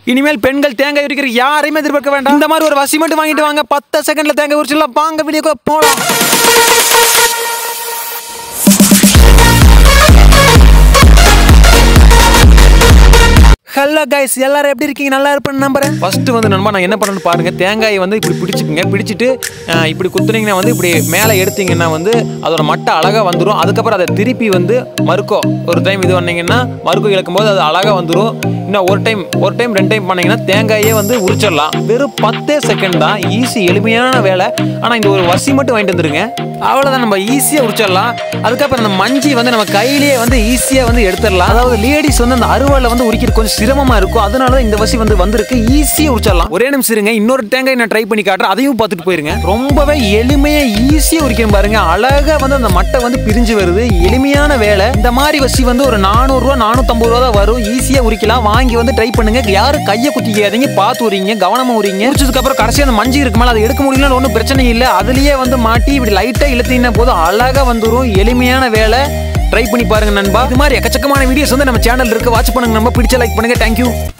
இனிமேல் பெண்கள் தேங்காய் உரிக்கிற யாரையுமே எதிர்பார்க்க வேண்டாம் இந்த மாதிரி ஒரு வசி மட்டும் வாங்கிட்டு வாங்க பத்து செகண்ட்ல தேங்காய் உரிச்சிடலாம் வாங்க வீடியோக்குள்ள போலாம் ஹலோ கைஸ் எல்லாரும் எப்படி இருக்கீங்க நல்லா இருப்பேன்னு நம்புறேன் ஃபர்ஸ்ட் வந்து நண்பா நான் என்ன பண்ணணும்னு பாருங்க தேங்காயை வந்து இப்படி பிடிச்சிக்கங்க பிடிச்சிட்டு அஹ், இப்படி குத்துனீங்கன்னா வந்து இப்படி மேலே எடுத்தீங்கன்னா வந்து அதோட மட்டை அழகா வந்துடும் அதுக்கப்புறம் அதை திருப்பி வந்து மறுக்கோ ஒரு டைம் இது பண்ணீங்கன்னா மறுக்கோ இழக்கும் போது அது அழகா வந்துடும் இன்னும் ஒரு டைம் ஒரு டைம் ரெண்டு டைம் பண்ணீங்கன்னா தேங்காயே வந்து உரிச்சிடலாம் வெறும் பத்தே செகண்ட் தான் ஈஸி எளிமையான வேலை ஆனால் இந்த ஒரு வசி மட்டும் வாங்கிட்டு வந்துருங்க அவ்வளோதான் நம்ம ஈஸியாக உரிச்சிடலாம் அதுக்கப்புறம் அந்த மஞ்சி வந்து நம்ம கையிலேயே வந்து ஈஸியாக வந்து எடுத்துடலாம் அதாவது லேடிஸ் வந்து அந்த அருவாளில் வந்து உரிக்கிறது கொஞ்சம் சிரமமாக இருக்கும் அதனால தான் இந்த வசி வந்து வந்திருக்கு ஈஸியாக உரிச்சிடலாம் ஒரே நிமிஷம் இருங்க இன்னொரு தேங்காய் நான் ட்ரை பண்ணி காட்டுறேன் அதையும் பார்த்துட்டு போயிருங்க ரொம்பவே எளிமையாக ஈஸியாக உரிக்கணும் பாருங்க அழகாக வந்து அந்த மட்டை வந்து பிரிஞ்சு வருது எளிமையான வேலை இந்த மாதிரி வசி வந்து ஒரு நானூறுரூவா நானூற்றம்பது ரூபா தான் வரும் ஈஸியாக உரிக்கலாம் வாங்கி வந்து ட்ரை பண்ணுங்க யாரும் கையை குத்திக்காதீங்க பார்த்து உரிங்க கவனமாக உரிங்க உரிச்சதுக்கு அப்புறம் கடைசி அந்த மஞ்சி இருக்கு மேலே அதை எடுக்க முடியலன்னு ஒன்றும் பிரச்சனை இல்லை அதுலயே வந்து மாட்டி இப்படி லைட்டாக இழுத்தீங்கன்னா போதும் அழகாக வந்துடும் எளிமையான வேலை ட்ரை பண்ணி பாருங்க நண்பா இது மாதிரி எக்கச்சக்கமான வீடியோஸ் வந்து நம்ம சேனல் இருக்கு வாட்ச் பண்ணுங்க நம்ம பிடிச்ச லைக் பண்ணுங்க தேங்க்யூ